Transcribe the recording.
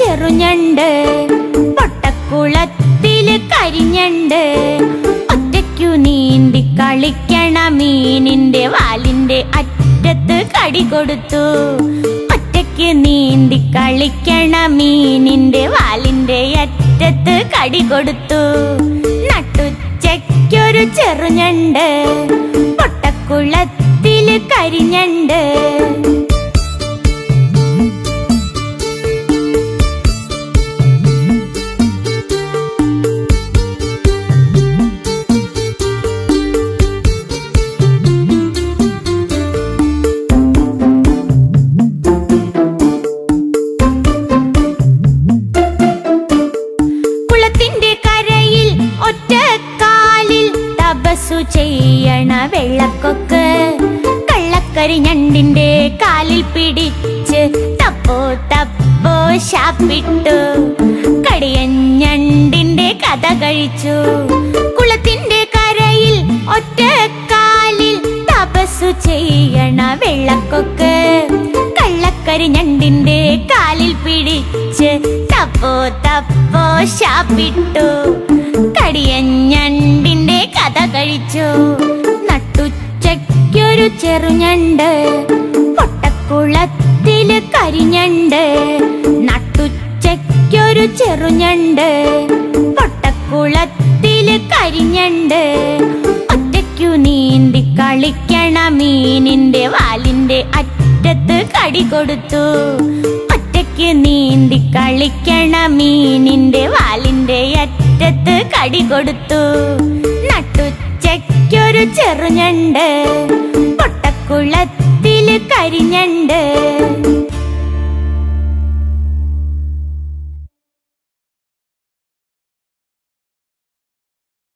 ചെറുഞ്ഞണ്ട് പൊട്ടക്കുളത്തില് കരിഞ്ഞണ്ട് ഒറ്റയ്ക്കു നീന്തി കളിക്കണ മീനിന്റെ വാലിന്റെ അറ്റത്ത് കടി കൊടുത്തു ഒറ്റയ്ക്ക് നീന്തി കളിക്കണ മീനിന്റെ വാലിന്റെ അറ്റത്ത് കടി കൊടുത്തു നട്ടുച്ചയ്ക്കൊരു ചെറുഞ്ഞണ്ട് പൊട്ടക്കുളത്തില് കരിഞ്ഞണ്ട് കുളത്തിന്റെ കരയിൽ ഒറ്റക്കാലിൽ തപസ്സു ചെയ്യണ വെള്ളക്കൊക്ക് കള്ളക്കരി ഞണ്ടിന്റെ കാലിൽ പിടിച്ച് തപ്പോ തപ്പോ ശാപ്പിട്ടു കടിയഞ്ഞണ്ടിന്റെ കഥ കഴിച്ചു കുളത്തിന്റെ കരയിൽ ഒറ്റക്കാലിൽ തപസ്സു ചെയ്യണ വെള്ളക്കൊക്ക് കള്ളക്കരി ഞണ്ടിന്റെ കാലിൽ പിടിച്ച് തപ്പോ തപ്പോ ശാപ്പിട്ടു കടിയഞ്ഞണ്ടിന്റെ കഥ കഴിച്ചു നട്ടുച്ചയ്ക്കൊരു ചെറുഞണ്ട് പൊട്ടക്കുളത്തില് കരിഞ്ഞണ്ട് നട്ടുച്ചയ്ക്കൊരു ചെറുഞണ്ട് പൊട്ടക്കുളത്തില് കരിഞ്ഞണ്ട് ഒറ്റയ്ക്കു നീന്തി കളിക്കണ മീനിന്റെ വാലിന്റെ അറ്റത്ത് കടി കൊടുത്തു ഒറ്റയ്ക്ക് നീന്തി കളിക്കണ മീനിന്റെ വാലിന്റെ അറ്റത്ത് കടി കൊടുത്തു നട്ടുച്ചയ്ക്കൊരു ചെറുഞണ്ട് പൊട്ടക്കുളത്തില് കരിഞ്ഞണ്ട്